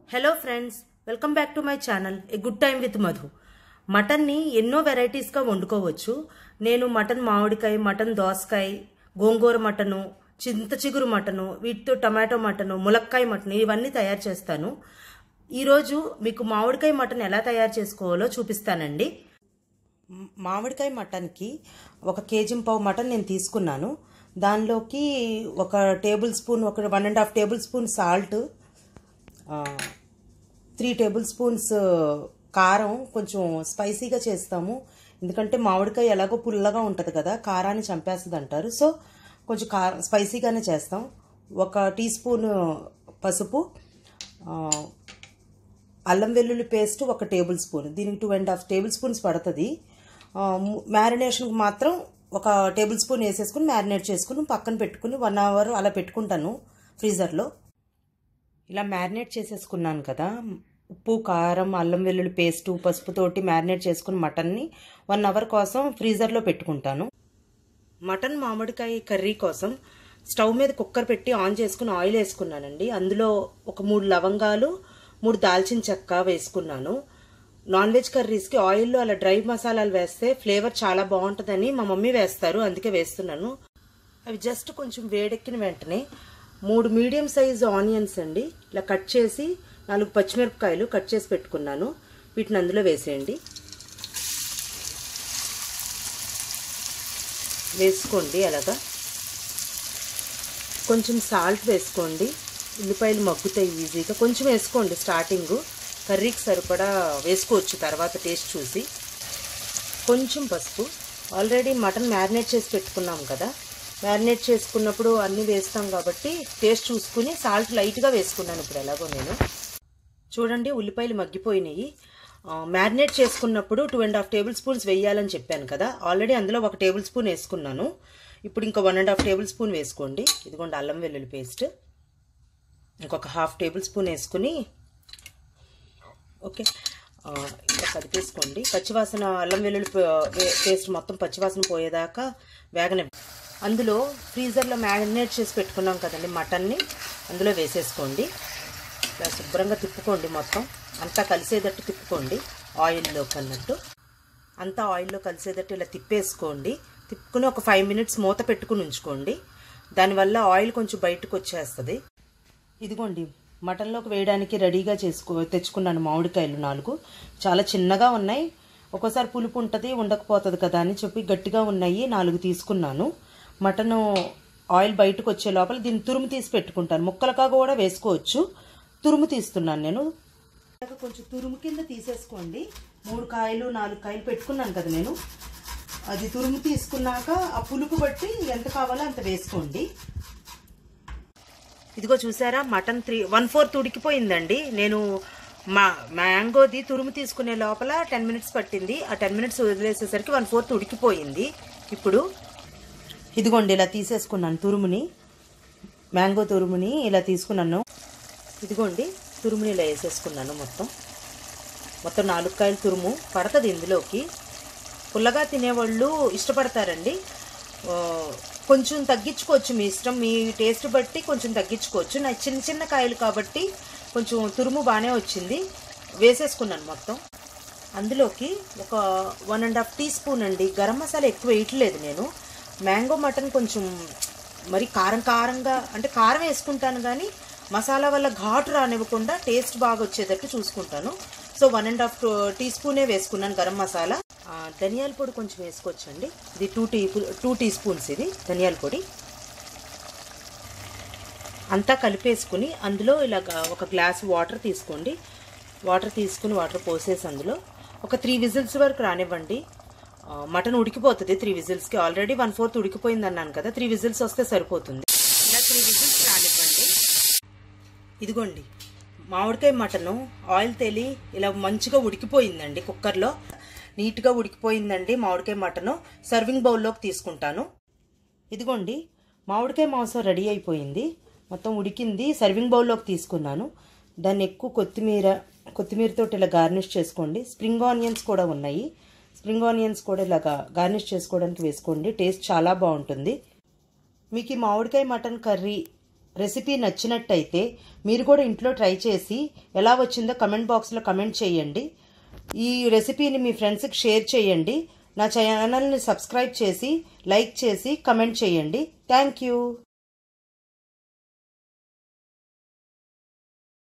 hello friends welcome back to my channel a good time with Madhu మటన్ని ఎన్నో వెరైటీస్గా వండుకోవచ్చు నేను మటన్ మామిడికాయ మటన్ దోసకాయ గోంగూర మటను చింత చిగురు మటను వీటితో టమాటో మటను ములక్కాయ మటను ఇవన్నీ తయారు చేస్తాను ఈరోజు మీకు మామిడికాయ మటన్ ఎలా తయారు చేసుకోవాలో చూపిస్తానండి మ్- మామిడికాయ మటన్కి ఒక కేజీ పావు మటన్ నేను తీసుకున్నాను దానిలోకి ఒక టేబుల్ స్పూన్ ఒక one and half tablespoon salt three tablespoons కారం కొంచెం స్పైసీగా చేస్తాము ఎందుకంటే మామిడికాయ ఎలాగో పుల్లగా ఉంటుంది కదా కారాన్ని చంపేస్తుంది అంటారు సో కొంచెం కార స్పైసీగానే చేస్తాం ఒక టీ స్పూన్ పసుపు ఆ, అల్లం వెల్లుల్లి పేస్ట్ ఒక టేబుల్ స్పూన్ దీనికి two and half tablespoons పడుతుంది మ్యారినేషన్కి మాత్రం ఒక టేబుల్ స్పూన్ వేసేసుకుని మ్యారినేట్ చేసుకుని పక్కన పెట్టుకుని వన్ అవర్ అలా పెట్టుకుంటాను ఫ్రీజర్లో ఇలా మ్యారినేట్ చేసేసుకున్నాను కదా ఉప్పు కారం అల్లం వెల్లుల్లి పేస్టు పసుపుతోటి మ్యారినేట్ చేసుకుని మటన్ని వన్ అవర్ కోసం ఫ్రీజర్లో పెట్టుకుంటాను మటన్ మామిడికాయ కర్రీ కోసం స్టవ్ మీద కుక్కర్ పెట్టి ఆన్ చేసుకుని ఆయిల్ వేసుకున్నానండి అందులో ఒక మూడు లవంగాలు మూడు దాల్చిన చెక్క వేసుకున్నాను నాన్ వెజ్ కర్రీస్కి ఆయిల్లో అలా డ్రై మసాలాలు వేస్తే ఫ్లేవర్ చాలా బాగుంటుందని మా మమ్మీ వేస్తారు అందుకే వేస్తున్నాను అవి జస్ట్ కొంచెం వేడెక్కిన వెంటనే మూడు మీడియం సైజ్ ఆనియన్స్ అండి ఇలా కట్ చేసి నాలుగు పచ్చిమిరపకాయలు కట్ చేసి పెట్టుకున్నాను వీటిని అందులో వేసేయండి వేసుకోండి అలాగా కొంచెం సాల్ట్ వేసుకోండి ఉల్లిపాయలు మగ్గుతాయి ఈజీగా కొంచెం వేసుకోండి స్టార్టింగ్ కర్రీకి సరిపడా వేసుకోవచ్చు తర్వాత టేస్ట్ చూసి కొంచెం పసుపు ఆల్రెడీ మటన్ మ్యారినేట్ చేసి పెట్టుకున్నాం కదా మ్యారినేట్ చేసుకున్నప్పుడు అన్నీ వేస్తాం కాబట్టి టేస్ట్ చూసుకుని సాల్ట్ లైట్గా వేసుకున్నాను ఇప్పుడు ఎలాగో నేను చూడండి ఉల్లిపాయలు మగ్గిపోయినాయి ఆ, మ్యారినేట్ చేసుకున్నప్పుడు two and half tablespoons వేయాలని చెప్పాను కదా ఆల్రెడీ అందులో ఒక టేబుల్ స్పూన్ వేసుకున్నాను ఇప్పుడు ఇంకా one and half tablespoon వేసుకోండి ఇదిగోండి అల్లం వెల్లుల్లి పేస్ట్ ఇంకొక హాఫ్ టేబుల్ స్పూన్ వేసుకుని ఓకే ఆ, ఇలా కదిపేసుకోండి పచ్చివాసన అల్లం వెల్లుల్లి పే- వే- పేస్ట్ మొత్తం పచ్చివాసన పోయేదాకా వేగన అందులో ఫ్రీజర్లో మ్యారినేట్ చేసి పెట్టుకున్నాం కదండి మటన్ని అందులో వేసేసుకోండి ఇలా శుభ్రంగా తిప్పుకోండి మొత్తం అంతా కలిసేటట్టు తిప్పుకోండి ఆయిల్లో కన్నట్టు అంతా ఆయిల్లో కలిసేటట్టు ఇలా తిప్పేసుకోండి తిప్పుకుని ఒక ఫైవ్ మినిట్స్ మూత పెట్టుకుని ఉంచుకోండి దానివల్ల ఆయిల్ కొంచెం బయటకు వచ్చేస్తుంది ఇదిగోండి మటన్లోకి వేయడానికి రెడీగా చేసుకో తెచ్చుకున్నాను మామిడికాయలు నాలుగు చాలా చిన్నగా ఉన్నాయి ఒక్కోసారి పులుపు ఉంటుంది ఉండకపోతుంది కదా అని చెప్పి గట్టిగా ఉన్నాయి నాలుగు తీసుకున్నాను మటన్ ఆయిల్ బయటకు వచ్చే లోపల దీన్ని తురుము తీసి పెట్టుకుంటాను ముక్కలుగా కూడా వేసుకోవచ్చు తురుము తీస్తున్నాను నేను ఇలాగ కొంచెం తురుము కింద తీసేసుకోండి మూడు కాయలు నాలుగు కాయలు పెట్టుకున్నాను కదా నేను అది తురుము తీసుకున్నాక ఆ పులుపు బట్టి ఎంత కావాలో అంత వేసుకోండి ఇదిగో చూసారా మటన్ త్రీ వన్ ఫోర్త్ ఉడికిపోయిందండి నేను మా మ్యాంగోది తురుము తీసుకునే లోపల టెన్ మినిట్స్ పట్టింది ఆ టెన్ మినిట్స్ వదిలేసేసరికి వన్ ఫోర్త్ ఉడికిపోయింది ఇప్పుడు ఇదిగోండి ఇలా తీసేసుకున్నాను తురుముని మ్యాంగో తురుముని ఇలా తీసుకున్నాను ఇదిగోండి తురుముని ఇలా వేసేసుకున్నాను మొత్తం మొత్తం నాలుగు కాయలు తురుము పడుతుంది ఇందులోకి పుల్లగా తినేవాళ్ళు ఇష్టపడతారండి ఆ, కొంచెం తగ్గించుకోవచ్చు మీ ఇష్టం మీ టేస్ట్ బట్టి కొంచెం తగ్గించుకోవచ్చు నా చిన్న చిన్న కాయలు కాబట్టి కొంచెం తురుము బాగానే వచ్చింది వేసేసుకున్నాను మొత్తం అందులోకి ఒక one and half teaspoon అండి గరం మసాలా ఎక్కువ వేయట్లేదు నేను మ్యాంగో మటన్ కొంచెం మరి కారం కారంగా అంటే కారం వేసుకుంటాను కానీ మసాలా వల్ల ఘాటు రానివ్వకుండా టేస్ట్ బాగా వచ్చేటట్టు చూసుకుంటాను సో వన్ అండ్ హాఫ్ టీ స్పూనే వేసుకున్నాను గరం మసాలా ఆ, ధనియాల పొడి కొంచెం వేసుకోవచ్చండి ఇది two tea two teaspoons ఇది ధనియాల పొడి అంతా కలిపేసుకుని అందులో ఇలాగ ఒక గ్లాస్ వాటర్ తీసుకోండి వాటర్ తీసుకుని వాటర్ పోసేసి అందులో ఒక త్రీ విజిల్స్ వరకు రానివ్వండి ఆ, మటన్ ఉడికిపోతుంది త్రీ విజిల్స్కి ఆల్రెడీ వన్ ఫోర్త్ ఉడికిపోయింది అన్నాను కదా త్రీ విజిల్స్ వస్తే సరిపోతుంది ఇలా త్రీ విజిల్స్ రానివ్వండి ఇదిగోండి మామిడికాయ మటను ఆయిల్ తేలి ఇలా మంచిగా ఉడికిపోయిందండి కుక్కర్లో నీట్గా ఉడికిపోయిందండి మామిడికాయ మటను సర్వింగ్ బౌల్లోకి తీసుకుంటాను ఇదిగోండి మామిడికాయ మాంసం రెడీ అయిపోయింది మొత్తం ఉడికింది సర్వింగ్ బౌల్లోకి తీసుకున్నాను దాన్ని ఎక్కువ కొత్తిమీర కొత్తిమీరతో ఇలా గార్నిష్ చేసుకోండి స్ప్రింగ్ ఆనియన్స్ కూడా ఉన్నాయి స్ప్రింగ్ ఆనియన్స్ కూడా ఇలాగా గార్నిష్ చేసుకోవడానికి వేసుకోండి టేస్ట్ చాలా బాగుంటుంది మీకు ఈ మామిడికాయ మటన్ కర్రీ రెసిపీ నచ్చినట్టయితే మీరు కూడా ఇంట్లో ట్రై చేసి ఎలా వచ్చిందో కమెంట్ బాక్స్లో కమెంట్ చేయండి ఈ రెసిపీని మీ ఫ్రెండ్స్కి షేర్ చేయండి నా ఛానల్ని సబ్స్క్రైబ్ చేసి లైక్ చేసి కమెంట్ చేయండి థ్యాంక్ యూ